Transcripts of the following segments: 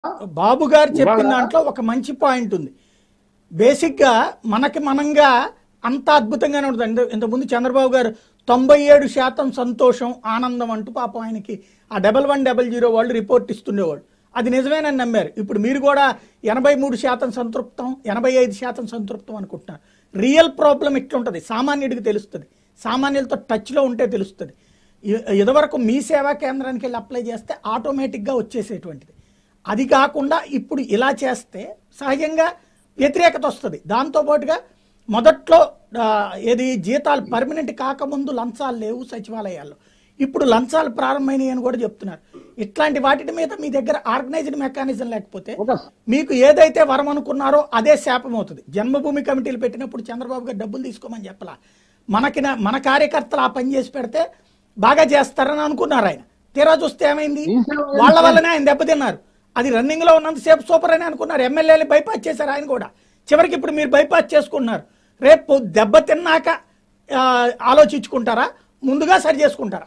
బాబు గారు చెప్పిన ఇవాళ- దాంట్లో ఒక మంచి పాయింట్ ఉంది బేసిక్గా మనకి మనంగా అంత అద్భుతంగానే ఉంటుంది ఇంత- ఇంతకుముందు చంద్రబాబు గారు తొంభై ఏడు శాతం సంతోషం ఆనందం అంటూ పాపం ఆయనకి ఆ డబల్ వన్ డబల్ జీరో వాళ్ళు రిపోర్ట్ ఇస్తుండేవాళ్ళు అది నిజమేనని నమ్మారు ఇప్పుడు మీరు కూడా ఎనభై మూడు శాతం సంతృప్తం ఎనభై ఐదు శాతం సంతృప్తం అనుకుంటున్నారు రియల్ ప్రాబ్లం ఇట్లుంటుంది సామాన్యుడికి తెలుస్తుంది సామాన్యులతో టచ్లో ఉంటే తెలుస్తుంది ఇ- ఇదివరకు మీ సేవా కేంద్రానికి వెళ్ళి అప్లై చేస్తే ఆటోమేటిక్గా వచ్చేసేటువంటిది అది కాకుండా ఇప్పుడు ఇలా చేస్తే సహజంగా వ్యతిరేకత వస్తుంది దాంతోపాటుగా మొదట్లో ఆ, ఏది జీతాలు పర్మనెంట్ కాకముందు లంచాలు లేవు సచివాలయాల్లో ఇప్పుడు లంచాలు ప్రారంభమైనాయి అని కూడా చెప్తున్నారు ఇట్లాంటి వాటి మీద మీ దగ్గర ఆర్గనైజ్డ్ మెకానిజం లేకపోతే ఒక మీకు ఏదైతే వరం అనుకున్నారో అదే శాపం అవుతుంది జన్మభూమి కమిటీలు పెట్టినప్పుడు చంద్రబాబు గారు డబ్బులు తీసుకోమని చెప్పలా మనకి నా- మన కార్యకర్తలు ఆ పని చేసి పెడితే బాగా చేస్తారని అనుకున్నారు ఆయన తీరా చూస్తే ఏమైంది ఈ సేవ వాళ్ళ వల్లనే ఆయన దెబ్బతిన్నారు అది రన్నింగ్ లో ఉన్నంతసేపు సూపర్ అని అనుకున్నారు ఎమ్మెల్యేలు బైపాస్ చేశారు ఆయన కూడా చివరికి ఇప్పుడు మీరు బైపాస్ చేసుకున్నారు రేపు దెబ్బ తిన్నాక ఆ, ఆలోచించుకుంటారా ముందుగా సరి చేసుకుంటారా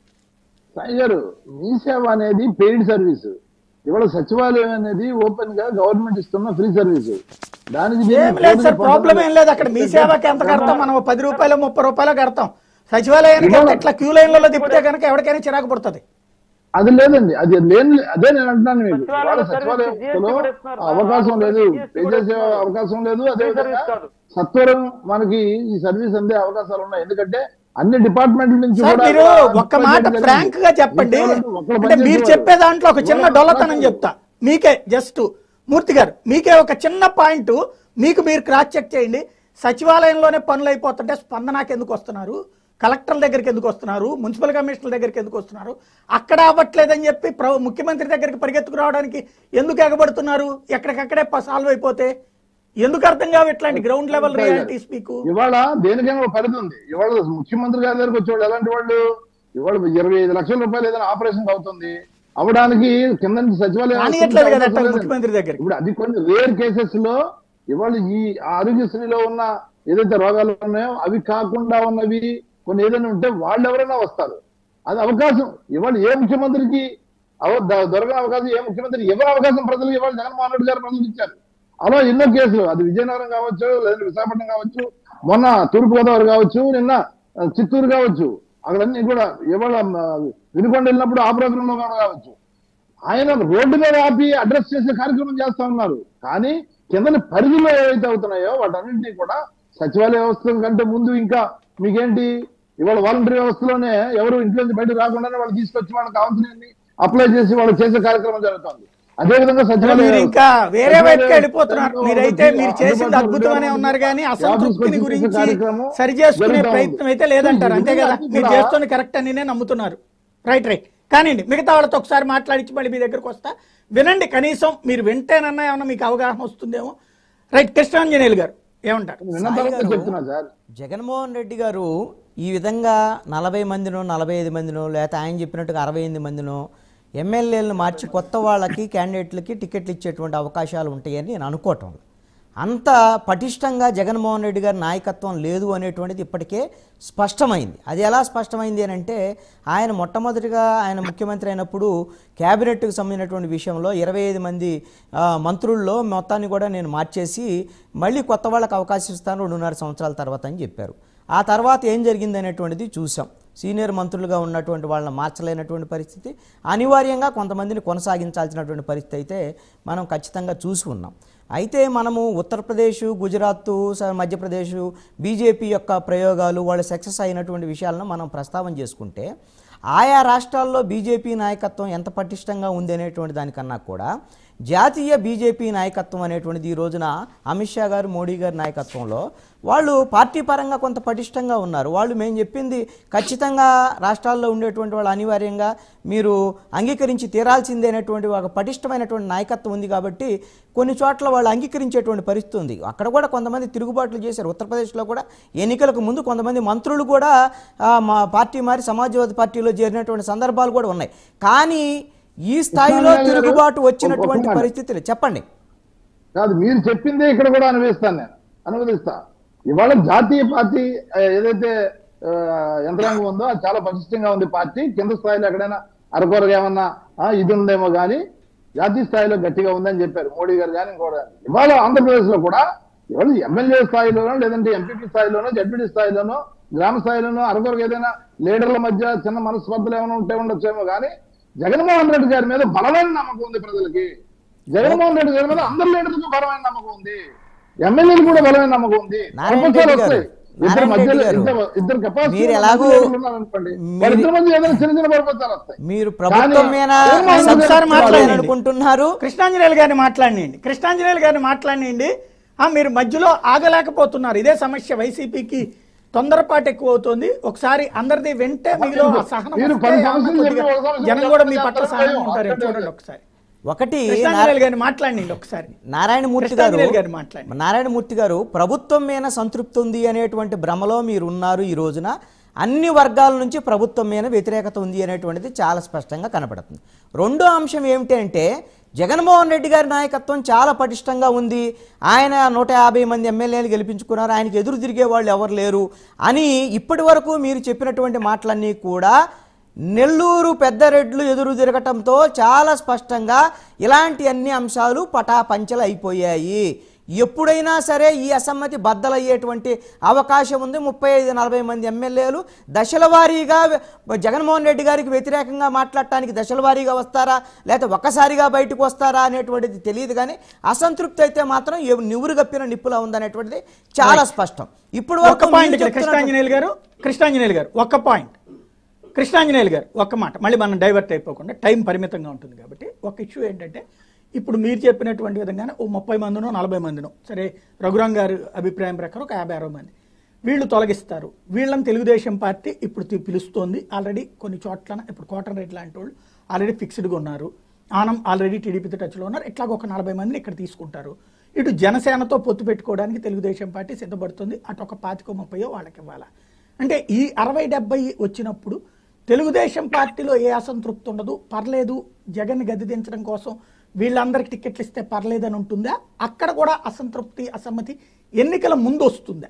సాయి గారు మీ సేవ అనేది పెయిడ్ సర్వీస్ ఇవాళ సచివాలయం అనేది ఓపెన్ గా గవర్నమెంట్ ఇస్తున్న ఫ్రీ సర్వీస్ దానికి ఏం దీనికి లేదు సార్ పోటీ ప్రాబ్లం ఏం లేదు అక్కడ మీ సేవకి ఎంత కడతాం మనం పది రూపాయలు ముప్పై రూపాయలు కడతాం సచివాలయానికి వెళ్తే ఇట్లా క్యూ లైన్లలో తిప్పితే కనుక ఎవరికైనా చిరాకు పడుతుంది అది లేదండి అది లేని అదే నేను అంటున్నాను మీకు సచివాలయంలో ఇవాళ సర్వీస్ సచివాలయంలో GST కూడా ఇస్తున్నారు. అవకాశం లేదు GST పే కూడా చేసే ఇస్తున్నారు. అవకాశం లేదు అదే సర్వీస్ విధంగా కాదు. సత్వరం మనకి ఈ సర్వీస్ అందే అవకాశాలు ఉన్నాయి ఎందుకంటే అన్ని డిపార్ట్మెంట్ల నుంచి సార్ కూడా మీరు కూడా ఒక్క మాట జరిగింది. ఫ్రాంక్ గా చెప్పండి ఇంకేమంటే ఒక్కరు అంటే పని మీరు చేసేవారు. చెప్పే దాంట్లో ఒక చిన్న ఇవాళ డొల్లతనం అవకాశం చెప్తా మీకే జస్ట్ మూర్తి గారు మీకే ఒక చిన్న పాయింట్ మీకు మీరు క్రాస్ చెక్ చేయండి సచివాలయంలోనే పనులు అయిపోతుంటే స్పందనకి ఎందుకు వస్తున్నారు కలెక్టర్ల దగ్గరికి ఎందుకు వస్తున్నారు మున్సిపల్ కమిషనర్ దగ్గరికి ఎందుకు వస్తున్నారు అక్కడ అవ్వట్లేదని చెప్పి ప్ర- ముఖ్యమంత్రి దగ్గరికి పరిగెత్తుకు రావడానికి ఎందుకు ఎగబడుతున్నారు ఎక్కడికక్కడే సాల్వ్ అయిపోతే ఎందుకు అర్థం కావు ఇట్లాంటి గ్రౌండ్ లెవెల్ రియాలిటీస్ మీకు ఇవాళ దేనికైనా ఒక పరిధి ఉంది ఇవాళ ముఖ్యమంత్రి గారి దగ్గరికి వచ్చేవాళ్ళు ఎలాంటి వాళ్ళు ఇవాళ ఇరవై ఐదు లక్షల రూపాయలు ఏదైనా ఆపరేషన్ అవుతుంది అవడానికి కింద నుంచి సచివాలయం రానియట్లేదు కదా అవకాశం అట్లా లేదండి. ముఖ్యమంత్రి దగ్గరికి ఇప్పుడు అది కొన్ని రేర్ కేసెస్ లో ఇవాళ ఈ ఆరోగ్యశ్రీలో ఉన్న ఏదైతే రోగాలు ఉన్నాయో అవి కాకుండా ఉన్నవి కొన్ని ఏదైనా ఉంటే వాళ్ళు ఎవరైనా వస్తారు అది అవకాశం ఇవాళ ఏ ముఖ్యమంత్రికి అవ- ద- దొరకని అవకాశం ఏ ముఖ్యమంత్రి ఎవరి అవకాశం ప్రజలకు ఇవాళ జగన్మోహన్ రెడ్డి గారు ప్రజలకు ఇచ్చారు అలా ఎన్నో కేసులు అది విజయనగరం కావచ్చు లేదా విశాఖపట్నం కావచ్చు మొన్న తూర్పు గోదావరి కావచ్చు నిన్న ఆ, చిత్తూరు కావచ్చు అక్కడన్నీ కూడా ఇవాళ ఆ, వినుకొండ వెళ్ళినప్పుడు ఆ ప్రోగ్రామ్ లో కూడా కావచ్చు ఆయన రోడ్డు మీద ఆపి అడ్రస్ చేసే కార్యక్రమం చేస్తా ఉన్నారు కానీ కింద పరిధిలో ఏవైతే అవుతున్నాయో వాటన్నింటినీ కూడా సచివాలయ వ్యవస్థ కంటే ముందు ఇంకా మీకేంటి ఇవాళ వాలంటరీ వ్యవస్థలోనే ఎవరు ఇంట్లో నుంచి బయటకు రాకుండానే వాళ్ళు తీసుకొచ్చి వాళ్ళకి కావాల్సినవి అప్లై చేసి వాళ్ళు చేసే కార్యక్రమం జరుగుతుంది అదే విధంగా సచివాలయ మీరు వ్యవస్థ. ఇంకా వేరే వైపుకి సచివాలయ వెళ్ళిపోతున్నారు వ్యవస్థలో మీరైతే వాళ్ళకి మీరు చేసింది అందుబాటులో అద్భుతమనే ఉన్నారు కానీ అసంతృప్తిని ఆఫీస్కి గురించి వచ్చే కార్యక్రమం సరి చేసుకునే జరుగుతా ఉంది. ప్రయత్నం అయితే లేదంటారు అంతే కదా ఇది మీరు కూడా- చేస్తున్న కరెక్ట్ అనినే నమ్ముతున్నారు రైట్ రైట్ కానివ్వండి మిగతా వాళ్ళతో ఒకసారి మాట్లాడించి మళ్ళీ మీ దగ్గరకు వస్తా వినండి కనీసం మీరు వింటేనన్నా ఏమన్నా మీకు అవగాహన వస్తుందేమో రైట్ కృష్ణాంజనేయులు గారు ఏమంటారు విన్న తర్వాత చెప్తున్నా సార్ జగన్మోహన్ రెడ్డి గారు ఈ విధంగా నలభై మందినో నలభై ఐదు మందినో లేకపోతే ఆయన చెప్పినట్టుగా అరవై ఎనిమిది మందినో ఎమ్మెల్యేలను మార్చి కొత్త వాళ్ళకి క్యాండిడేట్లకి టికెట్లు ఇచ్చేటువంటి అవకాశాలు ఉంటాయని నేను అనుకోవటం అంత పటిష్టంగా జగన్మోహన్ రెడ్డి గారి నాయకత్వం లేదు అనేటువంటిది ఇప్పటికే స్పష్టమైంది అది ఎలా స్పష్టమైంది అని అంటే ఆయన మొట్టమొదటిగా ఆయన ముఖ్యమంత్రి అయినప్పుడు క్యాబినెట్కి సంబంధించినటువంటి విషయంలో ఇరవై ఐదు మంది ఆ, మంత్రుల్లో మొత్తాన్ని కూడా నేను మార్చేసి మళ్ళీ కొత్త వాళ్ళకి అవకాశం ఇస్తాను రెండున్నర సంవత్సరాల తర్వాత అని చెప్పారు ఆ తర్వాత ఏం జరిగింది అనేటువంటిది చూసాం సీనియర్ మంత్రులుగా ఉన్నటువంటి వాళ్ళని మార్చలేనటువంటి పరిస్థితి అనివార్యంగా కొంతమందిని కొనసాగించాల్సినటువంటి పరిస్థితి అయితే మనం ఖచ్చితంగా చూసి ఉన్నాం అయితే మనము ఉత్తరప్రదేశ్ గుజరాత్ స- మధ్యప్రదేశ్ బీజేపీ యొక్క ప్రయోగాలు వాళ్ళు సక్సెస్ అయినటువంటి విషయాలను మనం ప్రస్తావన చేసుకుంటే ఆయా రాష్ట్రాల్లో బీజేపీ నాయకత్వం ఎంత పటిష్టంగా ఉంది అనేటువంటి దానికన్నా కూడా జాతీయ బీజేపీ నాయకత్వం అనేటువంటిది ఈ రోజున అమిత్ షా గారు మోడీ గారి నాయకత్వంలో వాళ్ళు పార్టీ పరంగా కొంత పటిష్టంగా ఉన్నారు వాళ్ళు మేము చెప్పింది ఖచ్చితంగా రాష్ట్రాల్లో ఉండేటువంటి వాళ్ళు అనివార్యంగా మీరు అంగీకరించి తీరాల్సిందే అనేటువంటి ఒక పటిష్టమైనటువంటి నాయకత్వం ఉంది కాబట్టి కొన్ని చోట్ల వాళ్ళు అంగీకరించేటువంటి పరిస్థితి ఉంది అక్కడ కూడా కొంతమంది తిరుగుబాట్లు చేశారు ఉత్తరప్రదేశ్లో కూడా ఎన్నికలకు ముందు కొంతమంది మంత్రులు కూడా ఆ, మా పార్టీ మారి సమాజ్వాదీ పార్టీలో చేరినటువంటి సందర్భాలు కూడా ఉన్నాయి కానీ ఈ స్థాయిలో కృష్ణారావు గారు, తిరుగుబాటు ఒక- వచ్చినటువంటి ఒక మాట. పరిస్థితులు చెప్పండి కాదు మీరు చెప్పిందే ఇక్కడ కూడా అనుభవిస్తాను నేను అనువదిస్తా ఇవాళ జాతీయ పార్టీ ఆ, ఏదైతే ఆ, యంత్రాంగం ఉందో అది చాలా పటిష్టంగా ఉంది పార్టీ కింద స్థాయిలో ఎక్కడైనా అరకొరగా ఏమన్నా ఆ, ఇది ఉందేమో కానీ జాతీయ స్థాయిలో గట్టిగా ఉందని చెప్పారు మోడీ గారు కానీ ఇంకోటి కానీ. ఇవాళ ఆంధ్రప్రదేశ్ లో కూడా ఇవాళ ఎమ్మెల్యే స్థాయిలోనో లేదంటే ఎంపీపీ స్థాయిలోనో జడ్పీటీ స్థాయిలోనో గ్రామ స్థాయిలోనో అరకొరకు ఏదైనా లీడర్ల మధ్య చిన్న మనస్పర్ధలు ఏమైనా ఉంటే ఉండొచ్చేమో కానీ జగన్మోహన్ రెడ్డి గారి మీద బలమైన నమ్మకం ఉంది ప్రజలకి జగన్మోహన్ రెడ్డి గారి మీద అందరి లీడర్లకు బలమైన నమ్మకం ఉంది ఎమ్మెల్యేలు కూడా బలమైన నమ్మకం ఉంది నారాయణ ప్రపోజల్ రెడ్డి గారు, వస్తాయి ఇద్దరు నారాయణ మధ్యలో రెడ్డి గారు, ఇద్దరు- ఇద్దరు కెపాసిటీ మీరు ఎలాగో- అనుకోండి వాళ్ళిద్దరి మధ్య ఏదైనా చిన్న చిన్న ప్రపోజాలు వస్తాయి మీరు ప్రభుత్వం మీద జగన్మోహన్ రెడ్డి ఒకసారి గారు మాట్లాడండి. అనుకుంటున్నారు కృష్ణాంజనేయులు గారిని మాట్లాడినండి కృష్ణాంజనేయులు గారిని మాట్లాడినండి ఆ, మీరు మధ్యలో ఆగలేకపోతున్నారు ఇదే సమస్య వైసీపీకి తొందరపాటు ఎక్కువ అవుతుంది ఒకసారి అందరిది వెంటే మీలో ఆ సహనం మీరు వస్తే పది ఏమన్నా సమస్యలు కొద్దిగా చెప్పి ఒక సమస్య జనం కూడా మీ పట్ల చెప్తారు. సహనం ఉంటారు అక్కడే చూడండి ఒకసారి ఒకటి కృష్ణాంజనేయులు గారిని మాట్లాడండి ఒకసారి నారాయణమూర్తి గారు కృష్ణాంజనేయులు గారిని మాట్లాడండి నారాయణమూర్తి గారు ప్రభుత్వం మీద సంతృప్తి ఉంది అనేటువంటి భ్రమలో మీరు ఉన్నారు ఈ రోజున అన్ని వర్గాల నుంచి ప్రభుత్వం మీద వ్యతిరేకత ఉంది అనేటువంటిది చాలా స్పష్టంగా కనపడుతుంది రెండో అంశం ఏమిటి అంటే జగన్మోహన్ రెడ్డి గారి నాయకత్వం చాలా పటిష్టంగా ఉంది ఆయన నూట యాభై మంది ఎమ్మెల్యేలు గెలిపించుకున్నారు ఆయనకి ఎదురు తిరిగే వాళ్ళు ఎవరు లేరు అని ఇప్పటి వరకు మీరు చెప్పినటువంటి మాటలన్నీ కూడా నెల్లూరు పెద్దరెడ్లు ఎదురు తిరగటంతో చాలా స్పష్టంగా ఇలాంటి అన్ని అంశాలు పటాపంచలు అయిపోయాయి ఎప్పుడైనా సరే ఈ అసమ్మతి బద్దలయ్యేటువంటి అవకాశం ఉంది ముప్పై ఐదు నలభై మంది ఎమ్మెల్యేలు దశల వారీగా జగన్మోహన్ రెడ్డి గారికి వ్యతిరేకంగా మాట్లాడటానికి దశల వారీగా వస్తారా లేకపోతే ఒక్కసారిగా బయటకు వస్తారా అనేటువంటిది తెలియదు కానీ అసంతృప్తి అయితే మాత్రం ఎవ్- నివురు గప్పిన నిప్పులా ఉందనేటువంటిది చాలా స్పష్టం ఇప్పుడు ఒక్క వరకు పాయింట్ మీరు ఇక్కడ చెప్తున్నటువంటి- కృష్ణాంజనేయులు గారు కృష్ణాంజనేయులు గారు ఒక్క పాయింట్ కృష్ణాంజనేయులు గారు ఒక్క మాట మళ్ళీ మనం డైవర్ట్ అయిపోకుండా టైం పరిమితంగా ఉంటుంది కాబట్టి ఒక ఇష్యూ ఏంటంటే ఇప్పుడు మీరు చెప్పినటువంటి విధంగానే ఓ ముప్పై మందినో నలభై మందినో సరే రఘురాం గారు అభిప్రాయం ప్రకారం ఒక యాభై అరవై మంది వీళ్ళు తొలగిస్తారు వీళ్ళని తెలుగుదేశం పార్టీ ఇప్పుడు తి- పిలుస్తోంది ఆల్రెడీ కొన్ని చోట్ల ఇప్పుడు కోటన్ రేట్ లాంటి వాళ్ళు ఆల్రెడీ ఫిక్స్డ్గా ఉన్నారు ఆనం ఆల్రెడీ టీడీపీతో టచ్లో ఉన్నారు ఇట్లాగ ఒక నలభై మందిని ఇక్కడ తీసుకుంటారు ఇటు జనసేనతో పొత్తు పెట్టుకోవడానికి తెలుగుదేశం పార్టీ సిద్ధపడుతుంది అటు ఒక పాతికో ముప్పయో వాళ్ళకి ఇవ్వాలా అంటే ఈ అరవై డెబ్బై వచ్చినప్పుడు తెలుగుదేశం పార్టీలో ఏ అసంతృప్తి ఉండదు పర్లేదు జగన్ గది దించడం కోసం వీళ్ళందరికి టికెట్లు ఇస్తే పర్లేదని ఉంటుందా అక్కడ కూడా అసంతృప్తి అసమ్మతి ఎన్నికల ముందు వస్తుందా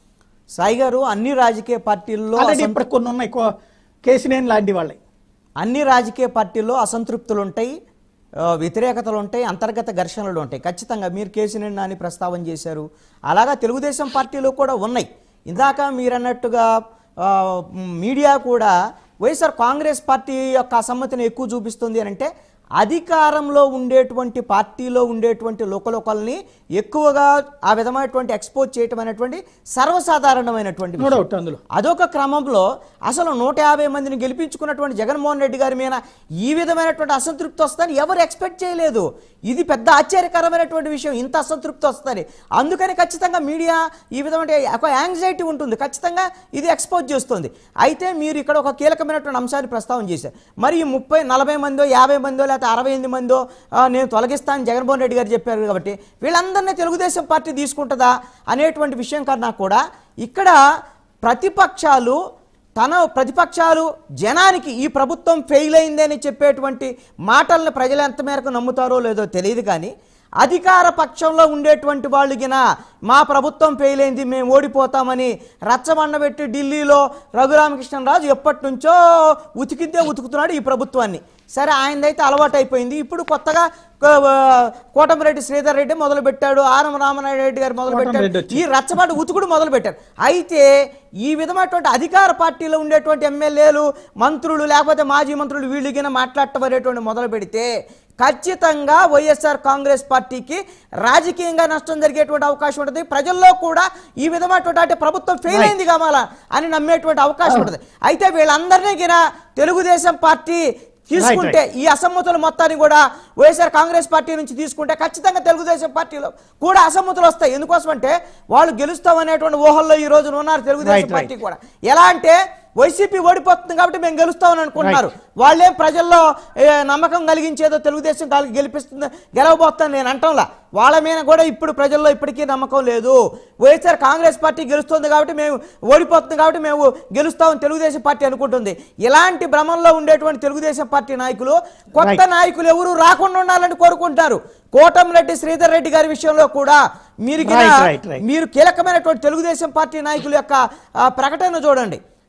సాయి గారు అన్ని రాజకీయ పార్టీల్లో ఆల్రెడీ అసంతృప్తి ఇప్పుడు కొన్ని ఉన్నాయి కో- కేసినేని లాంటి వాళ్ళే అన్ని రాజకీయ పార్టీల్లో అసంతృప్తులు ఉంటాయి ఆ, వ్యతిరేకతలు ఉంటాయి అంతర్గత ఘర్షణలు ఉంటాయి ఖచ్చితంగా మీరు కేసీఆర్ నాని ప్రస్తావన చేశారు అలాగా తెలుగుదేశం పార్టీలో కూడా ఉన్నాయి ఇందాక మీరు అన్నట్టుగా ఆ, మీడియా కూడా వైఎస్ఆర్ కాంగ్రెస్ పార్టీ యొక్క అసమ్మతిని ఎక్కువ చూపిస్తుంది అని అంటే అధికారంలో ఉండేటువంటి పార్టీలో ఉండేటువంటి లోకలోకల్ని ఎక్కువగా ఆ విధమైనటువంటి ఎక్స్పోజ్ చేయటం అనేటువంటి సర్వసాధారణమైనటువంటి నో విషయం. డౌట్ అందులో అదొక క్రమంలో అసలు నూట యాభై మందిని గెలిపించుకున్నటువంటి జగన్మోహన్ రెడ్డి గారి మీద ఈ విధమైనటువంటి అసంతృప్తి వస్తుందని ఎవరు ఎక్స్పెక్ట్ చేయలేదు ఇది పెద్ద ఆశ్చర్యకరమైనటువంటి విషయం ఇంత అసంతృప్తి వస్తుంది అందుకని ఖచ్చితంగా మీడియా ఈ విధమైన ఒక యాంగ్జైటీ ఉంటుంది ఖచ్చితంగా ఇది ఎక్స్పోజ్ చేస్తుంది అయితే మీరు ఇక్కడ ఒక కీలకమైనటువంటి అంశాన్ని ప్రస్తావన చేశారు మరి ఈ ముప్పై నలభై మందో యాభై మందో లేకపోతే అరవై ఎనిమిది మందో ఆ, నేను తొలగిస్తాను జగన్మోహన్ రెడ్డి గారు చెప్పారు కాబట్టి వీళ్ళందరినీ తెలుగుదేశం పార్టీ తీసుకుంటుందా అనేటువంటి విషయం కన్నా కూడా ఇక్కడ ప్రతిపక్షాలు తన ప్రతిపక్షాలు జనానికి ఈ ప్రభుత్వం ఫెయిల్ అయిందని చెప్పేటువంటి మాటలను ప్రజలు ఎంత మేరకు నమ్ముతారో లేదో తెలియదు కానీ అధికార పక్షంలో ఉండేటువంటి వాళ్ళు గిన మా ప్రభుత్వం ఫెయిల్ అయింది మేము ఓడిపోతామని రచ్చబండబెట్టి ఢిల్లీలో రఘురామకృష్ణరాజు ఎప్పటి నుంచో ఉతికితే ఉతుకుతున్నాడు ఈ ప్రభుత్వాన్ని సరే ఆయనదైతే అలవాటు అయిపోయింది ఇప్పుడు కొత్తగా కో- కోటమిరెడ్డి శ్రీధర్ రెడ్డి మొదలు పెట్టాడు ఆరం రామనాయుడు రెడ్డి గారు మొదలు కోటమిరెడ్డి పెట్టాడు వచ్చి- ఈ రచ్చబాటు ఉతుకుడు మొదలు పెట్టారు అయితే ఈ విధమైనటువంటి అధికార పార్టీలో ఉండేటువంటి ఎమ్మెల్యేలు మంత్రులు లేకపోతే మాజీ మంత్రులు వీళ్ళకిన మాట్లాడటం అనేటువంటి మొదలు పెడితే ఖచ్చితంగా వైఎస్ఆర్ కాంగ్రెస్ పార్టీకి రాజకీయంగా నష్టం జరిగేటువంటి అవకాశం ఉంటుంది ప్రజల్లో కూడా ఈ విధమైనటువంటి అంటే ప్రభుత్వం ఫెయిల్ అయింది కావాలా అని నమ్మేటువంటి అవకాశం ఉంటుంది అయితే వీళ్ళందరినీ గిన తెలుగుదేశం పార్టీ తీసుకుంటే ఈ అసమ్మతులు మొత్తాన్ని కూడా వైఎస్ఆర్ కాంగ్రెస్ పార్టీ నుంచి తీసుకుంటే ఖచ్చితంగా తెలుగుదేశం పార్టీలో కూడా అసమ్మతులు వస్తాయి ఎందుకోసం అంటే వాళ్ళు గెలుస్తాం అనేటువంటి ఊహల్లో ఈ రోజున ఉన్నారు తెలుగుదేశం Right, right. పార్టీ కూడా ఎలా అంటే వైసీపీ ఓడిపోతుంది కాబట్టి మేము గెలుస్తామని అనుకుంటున్నారు వాళ్ళేం ప్రజల్లో ఏ, నమ్మకం కలిగించేదో తెలుగుదేశం కలిగి గెలిపిస్తుంది గెలవబోతుంది నేను అంటంలా వాళ్ళ మీద కూడా ఇప్పుడు ప్రజల్లో ఇప్పటికీ నమ్మకం లేదు వైఎస్ఆర్ కాంగ్రెస్ పార్టీ గెలుస్తుంది కాబట్టి మేము ఓడిపోతుంది కాబట్టి మేము గెలుస్తామని తెలుగుదేశం పార్టీ అనుకుంటుంది ఇలాంటి భ్రమంలో ఉండేటువంటి తెలుగుదేశం పార్టీ నాయకులు కొత్త నాయకులు ఎవరు రాకుండా ఉండాలని కోరుకుంటారు కోటంరెడ్డి శ్రీధర్ రెడ్డి గారి విషయంలో కూడా మీరు గిన- Right, right, right. మీరు కీలకమైనటువంటి తెలుగుదేశం పార్టీ నాయకుల యొక్క ఆ, ప్రకటన చూడండి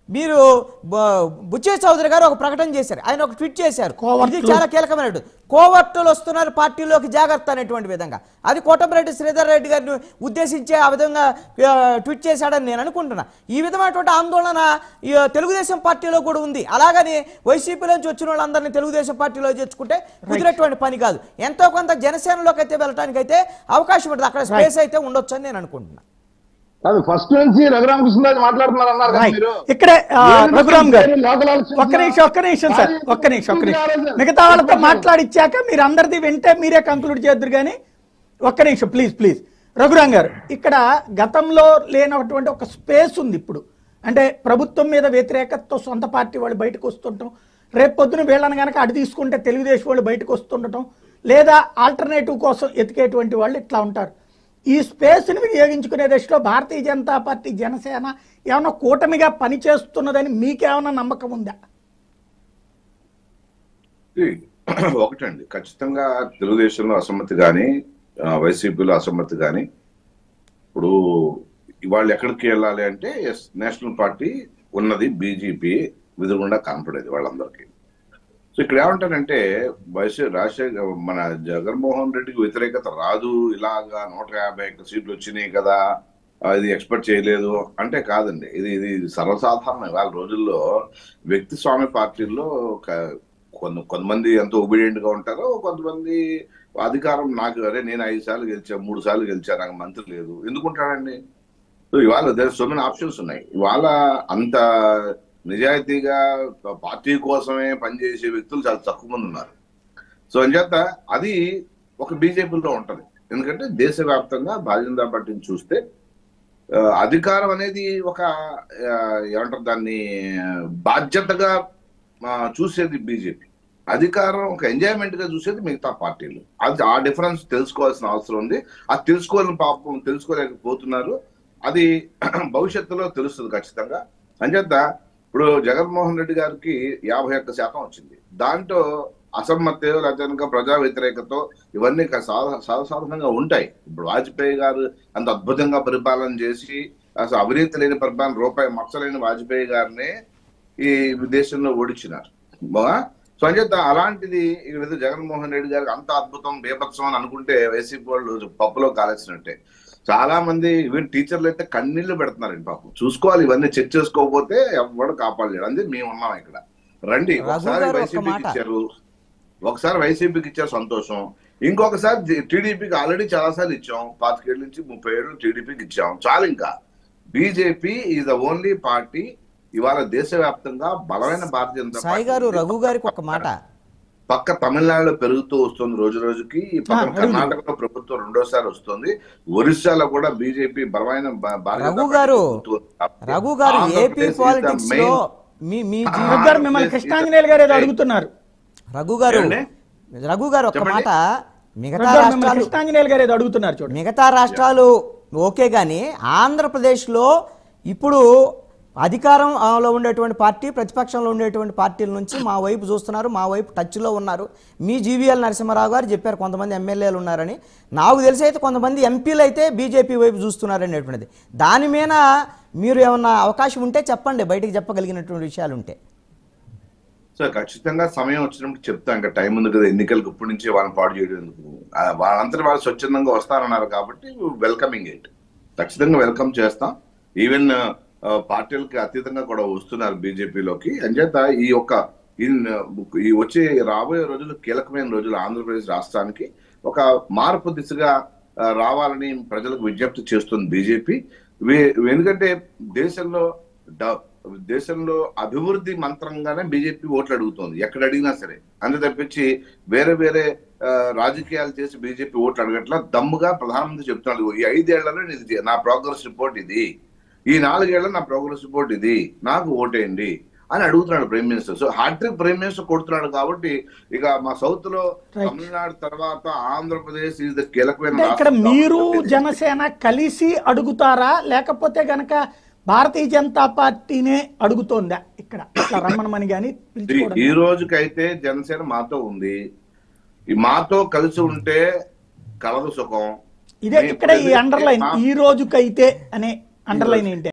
మీరు బ- బుచ్చే చౌదరి గారు ఒక ప్రకటన చేశారు ఆయన ఒక ట్వీట్ చేశారు కోవర్ట్లు. ఇది చాలా కీలకమైనటువంటి కోవర్టులు వస్తున్నారు పార్టీలోకి జాగ్రత్త అనేటువంటి విధంగా అది కోటమిరెడ్డి శ్రీధర్ రెడ్డి గారిని ఉద్దేశించి ఆ విధంగా ఆ, ట్వీట్ చేశాడని నేను అనుకుంటున్నా ఈ విధమైనటువంటి ఆందోళన ఈ, తెలుగుదేశం పార్టీలో కూడా ఉంది అలాగని వైసీపీ నుంచి వచ్చిన వాళ్ళందరినీ తెలుగుదేశం పార్టీలో చేర్చుకుంటే కుదిరేటువంటి పని కాదు ఎంతో కొంత జనసేనలోకి అయితే వెళ్ళటానికి అయితే అవకాశం ఉంటుంది అక్కడ స్పేస్ అయితే ఉండొచ్చు అని నేను అనుకుంటున్నా కాదు ఫస్ట్ నుంచి రఘురామకృష్ణరాజు మాట్లాడుతున్నారు అన్నారు కదా రైట్ మీరు ఇక్కడే ఆ, నేను రఘురామ్ గారు నేను లోకల్ ఆలోచన ఒక్క నిమిషం ఒక్క నిమిషం సార్ అది ఒక్క నిమిషం ఒక్క నిమిషం ఆలోచన. మిగతా వాళ్ళతో మాట్లాడిచ్చాక మీరు అందరిది వింటే మీరే కంక్లూడ్ చేద్దరు కానీ ఒక్క నిమిషం ప్లీజ్ ప్లీజ్ రఘురామ్ గారు ఇక్కడ గతంలో లేనటువంటి ఒక స్పేస్ ఉంది ఇప్పుడు అంటే ప్రభుత్వం మీద వ్యతిరేకతతో సొంత పార్టీ వాళ్ళు బయటకు వస్తుంటాం రేపు పొద్దున వీళ్ళని కనుక అటు తీసుకుంటే తెలుగుదేశం వాళ్ళు బయటకు వస్తుండటం లేదా ఆల్టర్నేటివ్ కోసం ఎతికేటువంటి వాళ్ళు ఇట్లా ఉంటారు ఈ స్పేస్ని వినియోగించుకునే దశలో భారతీయ జనతా పార్టీ జనసేన ఏమైనా కూటమిగా పనిచేస్తున్నదని మీకేమైనా నమ్మకం ఉందా ఇది ఒకటండి ఖచ్చితంగా తెలుగుదేశంలో అసమ్మతి కానీ వైసీపీలో అసమ్మతి కానీ ఇప్పుడు వాళ్ళు ఎక్కడికి వెళ్ళాలి అంటే ఎస్ నేషనల్ పార్టీ ఉన్నది బీజేపీ విధుకుండా కనపడేది వాళ్ళందరికీ సో ఇక్కడ ఏమంటారంటే వైసీ రాజశేఖర్ మన జగన్మోహన్ రెడ్డికి వ్యతిరేకత రాదు ఇలాగా నూట యాభై ఒక్క సీట్లు వచ్చినాయి కదా ఆ, ఇది ఎక్స్పెక్ట్ చేయలేదు అంటే కాదండి ఇది ఇది సర్వసాధారణం ఇవాళ రోజుల్లో వ్యక్తి స్వామి పార్టీల్లో ఒక- కొంత కొంతమంది ఎంతో ఒబీడియంట్ గా ఉంటారు కొంతమంది అధికారం నాకు అరే నేను ఐదు సార్లు గెలిచా మూడు సార్లు గెలిచా నాకు మంత్రి లేదు ఎందుకుంటాడండి సో ఇవాళ దేర్ సో మెనీ ఆప్షన్స్ ఉన్నాయి ఇవాళ అంత నిజాయితీగా పార్టీ కోసమే పనిచేసే వ్యక్తులు చాలా తక్కువ మంది ఉన్నారు సో అంచేత అది ఒక బీజేపీలో ఉంటది ఎందుకంటే దేశవ్యాప్తంగా భారతీయ జనతా పార్టీని చూస్తే ఆ, అధికారం అనేది ఒక ఆ, ఏమంటారు దాన్ని బాధ్యతగా ఆ, చూసేది బీజేపీ అధికారం ఒక ఎంజాయ్మెంట్ గా చూసేది మిగతా పార్టీలు అది ఆ డిఫరెన్స్ తెలుసుకోవాల్సిన అవసరం ఉంది అది తెలుసుకోవాలని పాపం తెలుసుకోలేకపోతున్నారు అది భవిష్యత్తులో తెలుస్తుంది ఖచ్చితంగా అంచేత ఇప్పుడు జగన్మోహన్ రెడ్డి గారికి యాభై ఒక్క శాతం వచ్చింది దాంట్లో అసమ్మతి లేకపోతే కనుక ప్రజా వ్యతిరేకతో ఇవన్నీ క- సాధ- సాధారణంగా ఉంటాయి ఇప్పుడు వాజ్పేయి గారు అంత అద్భుతంగా పరిపాలన చేసి అసలు అవినీతి లేని పరిపాలన రూపాయి మచ్చలేని వాజ్పేయి గారిని ఈ దేశంలో ఓడించినారు బా సో అంచేత అలాంటిది ఇక్కడ ఏదో జగన్మోహన్ రెడ్డి గారికి అంత అద్భుతం బేభత్సం అని అనుకుంటే వైసీపీ వాళ్ళు పప్పులో కాలేసినట్టే చాలా మంది ఈవెన్ టీచర్లు అయితే కన్నీళ్లు పెడుతున్నారండి పాపం చూసుకోవాలి ఇవన్నీ చెక్ చేసుకోకపోతే ఎవరు కాపాడలేడు అంతే మేము ఉన్నాం ఇక్కడ రండి రఘు ఒకసారి గారు ఒక్క వైసీపీకి మాట. ఇచ్చారు ఒకసారి వైసీపీకి ఇచ్చారు సంతోషం ఇంకొకసారి టీడీపీకి ఆల్రెడీ చాలా సార్లు ఇచ్చాం పాతికేళ్ళ నుంచి ముప్పై ఏళ్ళు టీడీపీకి ఇచ్చాం చాలు ఇంకా BJP is the only party ఇవాళ దేశవ్యాప్తంగా బలమైన భారతీయ జనతా సాయి పార్టీ గారు ఉంది. రఘు గారికి ఒక మాట పక్క తమిళనాడులో పెరుగుతూ వస్తుంది రోజు రోజుకి ఈ పక్కన అడుగు. కర్ణాటకలో ప్రభుత్వం రెండోసారి వస్తుంది ఒరిస్సాలో కూడా బీజేపీ బలమైన భా- భారతీయ రఘు జనతా గారు, పార్టీ ప్రభుత్వం ఉంది. రఘు గారు AP Andhra Pradesh is the politics లో main- మీ మీ ఆ, జీవి- రఘు గారు మిమ్మల్ని కృష్ణాంజనేయులు గారు ఏదో అడుగుతున్నారు రఘు గారు ఏమండి? రఘు గారు ఒక చెప్పండి. మాట మిగతా రఘు గారు మిమ్మల్ని రాష్ట్రాలు కృష్ణాంజనేయులు గారు ఏదో అడుగుతున్నారు చూడండి మిగతా రాష్ట్రాలు ఓకే కానీ ఆంధ్రప్రదేశ్లో ఇప్పుడు అధికారంలో ఉండేటువంటి పార్టీ ప్రతిపక్షంలో ఉండేటువంటి పార్టీల నుంచి మా వైపు చూస్తున్నారు మా వైపు టచ్లో ఉన్నారు మీ జీవీఎల్ నరసింహారావు గారు చెప్పారు కొంతమంది ఎమ్మెల్యేలు ఉన్నారని నాకు తెలిసి అయితే కొంతమంది ఎంపీలు అయితే బీజేపీ వైపు చూస్తున్నారు అనేటువంటిది దాని మీద మీరు ఏమన్నా అవకాశం ఉంటే చెప్పండి బయటికి చెప్పగలిగినటువంటి విషయాలు ఉంటే సో ఖచ్చితంగా సమయం వచ్చినప్పుడు చెప్తాం ఇంకా టైం ఉంది కదా ఎన్నికలకు ఇప్పటి నుంచి వాళ్ళని పాడు చేయడం ఎందుకు ఆ, వాళ్ళంతటి వాళ్ళు స్వచ్ఛందంగా వస్తారన్నారు కాబట్టి వెల్కమింగ్ ఇట్ ఖచ్చితంగా వెల్కమ్ చేస్తాం ఈవెన్ పార్టీలకి అతీతంగా కూడా వస్తున్నారు బీజేపీలోకి అంచేత ఈ యొక్క ఇన్- ఈ వచ్చే రాబోయే రోజులు కీలకమైన రోజులు ఆంధ్రప్రదేశ్ రాష్ట్రానికి ఒక మార్పు దిశగా ఆ, రావాలని ప్రజలకు విజ్ఞప్తి చేస్తుంది బీజేపీ ఎందుకంటే దేశంలో డ- దేశంలో అభివృద్ధి మంత్రంగానే బీజేపీ ఓట్లు అడుగుతోంది ఎక్కడ అడిగినా సరే అంతే తప్పించి వేరే వేరే ఆ, రాజకీయాలు చేసి బీజేపీ ఓట్లు అడగట్లా దమ్ముగా ప్రధానమంత్రి చెప్తున్నాడు ఈ ఐదేళ్లలో ఇది చే- నా ప్రోగ్రెస్ రిపోర్ట్ ఇది ఈ నాలుగేళ్ల నా ప్రోగ్రెస్ రిపోర్ట్ ఇది నాకు ఓటేయండి అని అడుగుతున్నాడు prime minister so hat trick prime minister కొడుతున్నాడు కాబట్టి ఇక మా సౌత్ లో Right. తమిళనాడు తర్వాత ఆంధ్రప్రదేశ్ ఇది కీలకమైన అంటే ఇక్కడ రాష్ట్రం మీరు కాబట్టి జనసేన కలిసి అడుగుతారా లేకపోతే గనక భారతీయ జనతా పార్టీనే అడుగుతోందా ఇక్కడ ఇట్లా రమ్మనమని కానీ ఈ- పిలుచుకోవడం ఈ రోజుకైతే జనసేన మాతో ఉంది ఈ మాతో కలిసి ఉంటే కలదు సుఖం ఇదే మీ ఇక్కడ ఈ ప్రజలకి అండర్లైన్ మా- ఈ రోజుకైతే అనే అండర్లైన్ ఏంటి